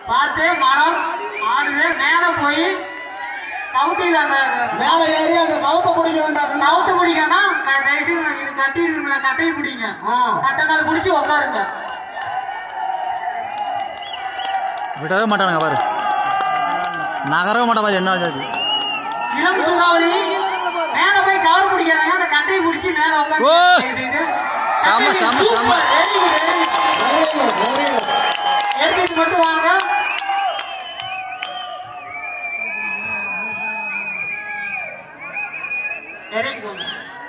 பார்த்து மரம் ஆடுது மேல போய் கவுட்டியில் அந்த மேல ஏறி அந்த கவுத்த பிடிக்க வேண்டாம் கவுத்து பிடிக்கன்னா க- தயவுசெய்து இது கட்டி இருக்குல்ல கட்டையை பிடிங்க ஆ கட்டை மேல பிடிச்சி உட்காருங்க விடவே மாட்டானுங்க பாரு நகரவே மாட்டா பாரு என்ன ஆச்சு இளம் சூறாவளி மேல போய் கவர் பிடிக்காதங்க அந்த கட்டையை பிடிச்சி மேல உட்காருங்க ஓ! தயவுசெய்து. செம்ம, கட்டையை செம்ம, செம்ம. Super, very good, very good. very good, very good. எடுத்துட்டு மட்டும் வாங்க வெரி குட்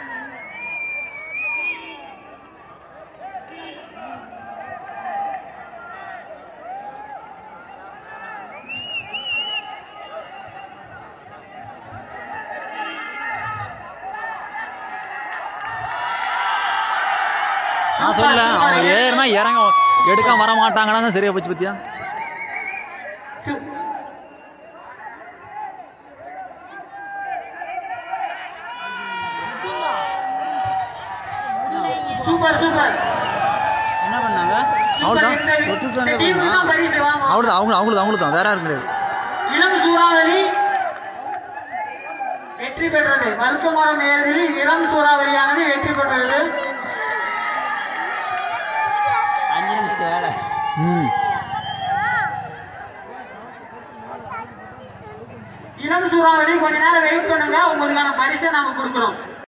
நான் சொல்ல அவங்க ஏறுனா இறங்க எடுக்காம வர மாட்டாங்கன்னு சரியா போச்சு பத்தியா சூப்பர் சூப்பர் என்ன பண்ணாங்க அவ்வளோதான் இந்த டீமுக்கு தான் பரிசு வாங்க அவ்வளோதான் அவங்க அவங்களுக்கு அவங்களுக்கு தான் வேற யாரும் கிடையாது இளம் சூறாவளி வெற்றி பெற்றது மருத்துவமரம் ஏறி இளம் சூறாவளியானது வெற்றி பெற்றது அஞ்சு நிமிஷம் வேலை ம் இளம் சூறாவளி கொஞ்ச நேரம் வெயிட் பண்ணுங்க உங்களுக்கான பரிசை நாங்க கொடுக்குறோம்